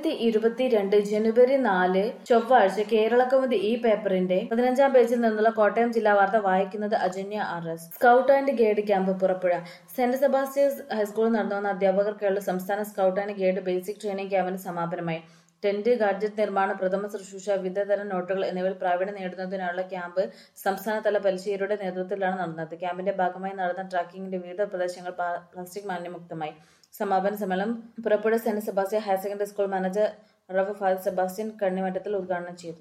രണ്ടായിരത്തി ഇരുപത്തിരണ്ട് ജനുവരി നാല് ചൊവ്വാഴ്ച കേരളകൗമുദി ഈ പേപ്പറിന്റെ പതിനഞ്ചാം പേജിൽ നിന്നുള്ള കോട്ടയം ജില്ലാ വാർത്ത വായിക്കുന്നത് Ajanya R S scout and guide camp Purappuzha saint Sebastian's ഹൈസ്കൂളിൽ നടന്നുവന്ന അധ്യാപകർക്കുള്ള സംസ്ഥാന scout and guide basic training ക്യാമ്പിന് സമാപനമായി ടെന്റ് ഗാഡ്ജറ്റ് നിർമ്മാണം പ്രഥമ ശുശ്രൂഷ വിവിധതരം നോട്ടുകൾ എന്നിവയിൽ പ്രാവീണ്യം നേടുന്നതിനുള്ള ക്യാമ്പ് സംസ്ഥാനതല പരിശീലരുടെ നേതൃത്വത്തിലാണ് നടന്നത് ക്യാമ്പിന്റെ ഭാഗമായി നടന്ന ട്രാക്കിംഗിന്റെ വിവിധ പ്രദേശങ്ങൾ പ്ലാ- പ്ലാസ്റ്റിക് മാലിന്യമുക്തമായി സമാപന സമ്മേളനം Purappuzha saint Sebastian higher secondary school manager rev father Sebastian കണ്ണിമറ്റത്തിൽ ഉദ്ഘാടനം ചെയ്തു